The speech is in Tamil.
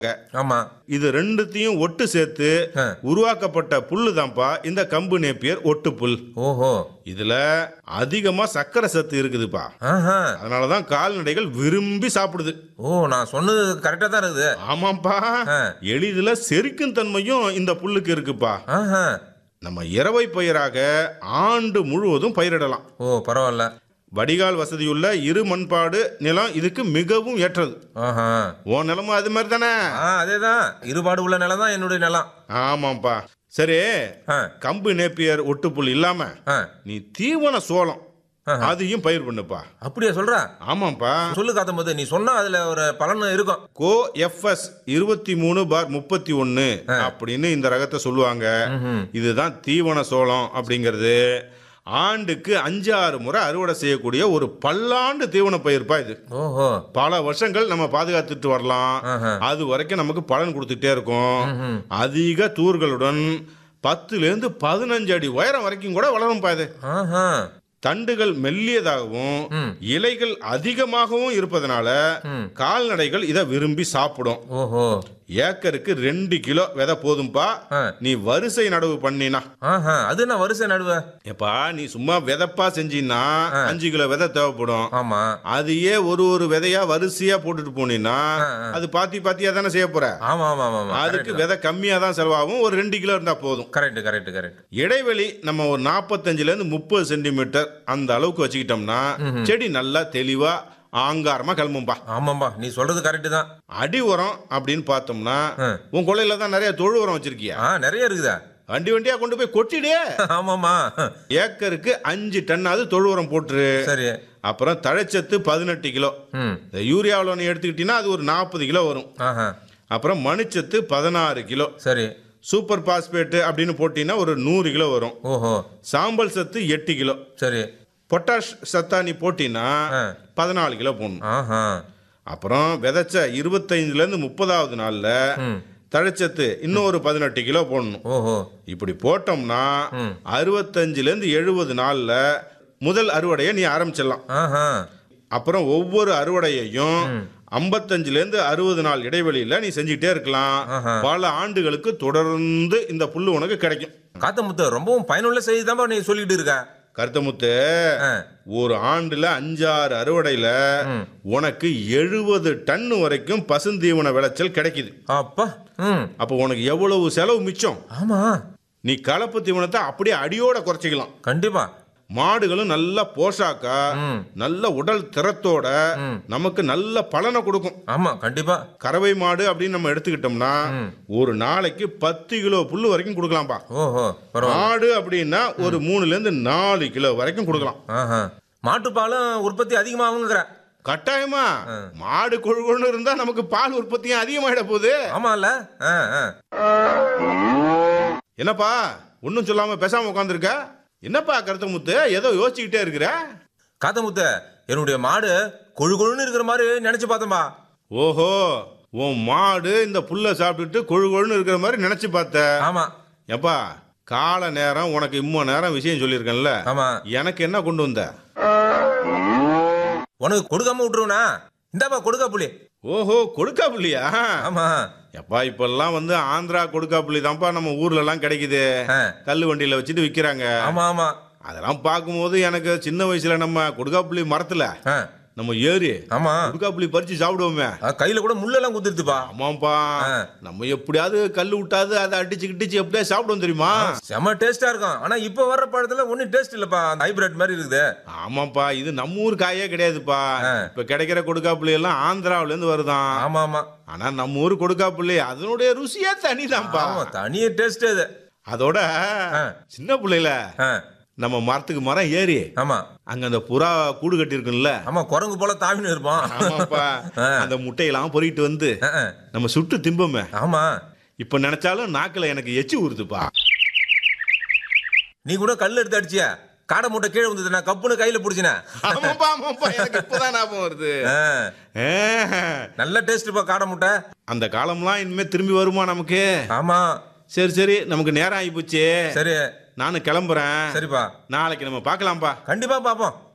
ஆமா இது ரெண்டுத்தையும் ஒட்டு சேர்த்து ஆ. உருவாக்கப்பட்ட புல்லு தான்ப்பா இந்த கம்பு நேப்பியர் ஒட்டு புல் ஓஹோ இதுல அதிகமா சர்க்கரை சத்து இருக்குதுப்பா ஆஹா அதனாலதான் கால்நடைகள் விரும்பி சாப்பிடுது ஓ நான் சொன்னது கரெக்டா தான் இருக்குது ஆமாப்பா ஆ. எளிதில் செரிக்கும் தன்மையும் இந்த புல்லுக்கு இருக்குப்பா ஆஹா நம்ம இரவை பயிராக ஆண்டு முழுவதும் பயிரிடலாம் ஓ பரவாயில்ல வடிகால் வசதியுள்ள இரு மண்பாடு நிலம் இதுக்கு மிகவும் ஏற்றது ஆஹா உன் நிலமும் அது மாதிரி தானே ஆ அதேதான் இருபாடு உள்ள நிலம் தான் என்னுடைய நிலம் ஆமாப்பா சரி ஆ கம்பு நேப்பியர் ஒட்டுப்புல் இல்லாம ஆ நீ தீவன சோளம் ஆஹா. அதையும் பயிர் பண்ணுப்பா அப்படியா சொல்ற ஆமாப்பா சொல்லு காத்தம்போது நீ சொன்னா அதுல ஒரு பலன் இருக்கும் கோ எஃப்எஸ் இருபத்தி மூணு பார் முப்பத்தி ஒன்னு அப்படின்னு இந்த ரகத்தை சொல்லுவாங்க ம்ஹும். இதுதான் தீவன சோளம் அப்படிங்கிறது ஆண்டுக்கு அஞ்சு ஆறு முறை அறுவடை செய்யக்கூடிய ஒரு பல்லாண்டு தீவன பயிர்ப்பா இது ஓஹோ பல வருஷங்கள் நம்ம பாதுகாத்துட்டு வரலாம் ஆஹா. அது வரைக்கும் நமக்கு பலன் கொடுத்துட்டே இருக்கும் அதிக தூர்களுடன் பத்துல இருந்து பதினஞ்சு அடி உயரம் வரைக்கும் கூட வளரும் இது ஆஹா தண்டுகள் மெல்லியதாகவும் ம். இலைகள் அதிகமாகவும் இருப்பதனால ம். கால்நடைகள் இதை விரும்பி சாப்பிடும் ஓஹோ ஏக்கருக்கு ரெண்டு கிலோ விதை போதும்பா ஆ. நீ வரிசை நடவு பண்ணினா ஆஹா அது நான் வரிசை நடுவ எப்பா நீ சும்மா விதைப்பா செஞ்சீன்னா அஞ்சு கிலோ விதை தேவைப்படும் ஆமா அதையே ஒரு ஒரு விதையா வரிசையா போட்டுட்டு போனீங்கன்னா ஆ, ஆ. அது பாத்தி பாத்தியா தானே செய்ய போற ஆமா ஆமா ஆமா ஆமா அதுக்கு விதை கம்மியா தான் செலவாகும் ஒரு ரெண்டு கிலோ இருந்தா போதும் கரெக்ட் கரெக்ட் கரெக்ட் இடைவெளி நம்ம ஒரு நாற்பத்தஞ்சுல இருந்து முப்பது சென்டிமீட்டர் அந்த அளவுக்கு வச்சுக்கிட்டோம்னா செடி நல்லா தெளிவா ஆங்காரமா கிளம்பும்பா ஆமாம்பா நீ சொல்றது கரெக்ட் தான் அடி உரம் அப்படின்னு பார்த்தோம்னா ஆ. உன் கொள்ளையில தான் நிறைய தொழு உரம் வச்சிருக்கியா ஆ நிறைய இருக்குதா வண்டி வண்டியா கொண்டு போய் கொட்டிடு ஆமாமா ஏக்கருக்கு அஞ்சு டன்னாவது தொழு உரம் போட்டுரு சரி அப்புறம் தழைச்சத்து பதினெட்டு கிலோ ம் இந்த யூரியாவில் நீ எடுத்துக்கிட்டீங்கன்னா அது ஒரு நாற்பது கிலோ வரும் ஆஹா அப்புறம் மணிச்சத்து பதினாறு கிலோ சரி சூப்பர் பாஸ்பேட்டு அப்படின்னு போட்டீங்கன்னா ஒரு நூறு கிலோ வரும் ஓஹோ சாம்பல் சத்து எட்டு கிலோ சரி பொட்டாஷ் சத்தா நீ போட்டீங்கன்னா ஆ. பதினாலு கிலோ போடணும் ஆஹா அப்புறம் விதைச்ச இருபத்தைந்துலேருந்து முப்பதாவது நாளில் ம் தழைச்சத்து இன்னும் ஒரு பதினெட்டு கிலோ போடணும் ஓஹோ இப்படி போட்டோம்னா ம். அறுபத்தஞ்சுலேருந்து எழுபது நாளில் முதல் அறுவடையை நீ ஆரம்பிச்சிடலாம் ஆஹா அப்புறம் ஒவ்வொரு அறுவடையையும் ஐம்பத்தஞ்சுலேருந்து அறுபது நாள் இடைவெளியில் நீ செஞ்சுக்கிட்டே இருக்கலாம் ஆஹா. பல ஆண்டுகளுக்கு தொடர்ந்து இந்த புல்லு உனக்கு கிடைக்கும் காத்தமுத்து ரொம்பவும் பயனுள்ள செய்தி தான்ப்பா நீ சொல்லிட்டு இருக்க கருத்தமுத்து ஆ. ஒரு ஆண்டுல அஞ்சாறு அறுவடையில ம். உனக்கு எழுபது டன் வரைக்கும் பசுந்தீவன விளைச்சல் கிடைக்குது அப்பா ம் அப்போ உனக்கு எவ்வளவு செலவு மிச்சம் ஆமா நீ கலப்பு தீவனத்தை அப்படியே அடியோட குறைச்சிக்கலாம் கண்டிப்பா மாடுகளும் நல்ல போஷாக்கா ம் நல்ல உடல் திறத்தோட ம். நமக்கு நல்ல பலனை கொடுக்கும் ஆமா கண்டிப்பா கறவை மாடு அப்படின்னு நம்ம எடுத்துக்கிட்டோம்னா ம். ஒரு நாளைக்கு பத்து கிலோ புல்லு வரைக்கும் கொடுக்கலாம்ப்பா ஓஹோ பரவாயில்ல மாடு அப்படின்னா ஒரு மூணுல இருந்து நாலு கிலோ வரைக்கும் கொடுக்கலாம் ஆஹா மாட்டுப்பாலும் உற்பத்தி அதிகமாகுங்கிற கட்டாயமா மாடு கொழுகொழுன்னு இருந்தா நமக்கு பால் உற்பத்தியும் அதிகமாயிட போகுது ஆமால ஆ ஆ என்னப்பா ஒன்னும் சொல்லாம பேசாம உட்காந்துருக்க என்னப்பா கருத்தமுத்து ஏதோ யோசிச்சுக்கிட்டே இருக்கிற காத்தமுத்து என்னுடைய மாடு கொழு கொழுன்னு இருக்கிற மாதிரி நினைச்சு பார்த்தேன்பா ஓஹோ உன் மாடு இந்த புல்லை சாப்பிட்டுட்டு கொழு கொழுன்னு இருக்கிற மாதிரி நினைச்சு பார்த்த ஆமா ஏப்பா கால நேரம் உனக்கு இம்மோ நேரம் விஷயம் சொல்லியிருக்கேன்ல ஆமா எனக்கு என்ன கொண்டு வந்த உனக்கு கொடுக்காம விட்டுருவனா இந்தாப்பா கொடுக்கா புலி ஓஹோ கொடுக்கா புள்ளியா ஆமா எப்பா இப்பெல்லாம் வந்து ஆந்திரா கொடுக்கா புள்ளி தான்ப்பா நம்ம ஊர்ல எல்லாம் கிடைக்குது ஆ. கல்லு வண்டியில வச்சுட்டு விக்கிறாங்க ஆமா ஆமா அதெல்லாம் பார்க்கும்போது எனக்கு சின்ன வயசுல நம்ம கொடுக்கா புள்ளி மரத்துல ஆ, நம்ம ஏறி ஆமா கொடுக்கா புள்ளி பறிச்சு சாப்பிடுவோமே ஆ, கையில கூட முள்ளெல்லாம் குத்துருதுப்பா ஆமாப்பா ஆ. நம்ம எப்படியாவது கல்லு விட்டாது அதை அடிச்சு கிட்டிச்சு எப்படியா சாப்பிடுவோம் தெரியுமா செம டேஸ்டா இருக்கும் ஆனா இப்ப வர்ற பழத்துல ஒன்னும் டேஸ்ட் இல்லப்பா அந்த ஹைபிரிட் மாதிரி இருக்குது ஆமாப்பா இது நம்ம ஊர் காயே கிடையாதுப்பா ஆ. இப்ப கிடைக்கிற கொடுக்கா புள்ளி எல்லாம் ஆந்திராவுல இருந்து வருதான் ஆமா ஆமா ஆனா நம்ம ஊர் கொடுக்கா புள்ளி அதனுடைய ருசியே தனிதான்ப்பா ஆமா தனிய டேஸ்ட் அது அதோட ஆ. சின்ன பிள்ளைல ஆ, நம்ம மரத்துக்கு மரம் ஏறி ஆமா அங்க அந்த புறா கூடு கட்டி இருக்குல்ல ஆமா குரங்கு போல தாவின்னு இருப்பான் ஆமாப்பா ஆ. அந்த முட்டையெல்லாம் பொறிக்கிட்டு வந்து ஆ, ஆ. நம்ம சுட்டு திம்போமே ஆமா இப்ப நினைச்சாலும் நாக்குல எனக்கு எச்சி ஊறுதுப்பா நீ கூட கல் எடுத்து அடிச்சிய காடை மூட்டை கீழே வந்தது நான் கப்புன்னு கையில பிடிச்சினேன் ஆமாப்பா ஆமாப்பா எனக்கு இப்பதான் ஞாபகம் வருது ஆ, ஆ. நல்ல டேஸ்ட்ப்பா காடை மூட்டை அந்த காலம்லாம் இனிமே திரும்பி வருமா நமக்கு ஆமா சரி சரி நமக்கு நேரம் ஆகி போச்சு சரி நானும் கிளம்புறேன் சரிப்பா நாளைக்கு நம்ம பார்க்கலாம்ப்பா கண்டிப்பா பாப்போம்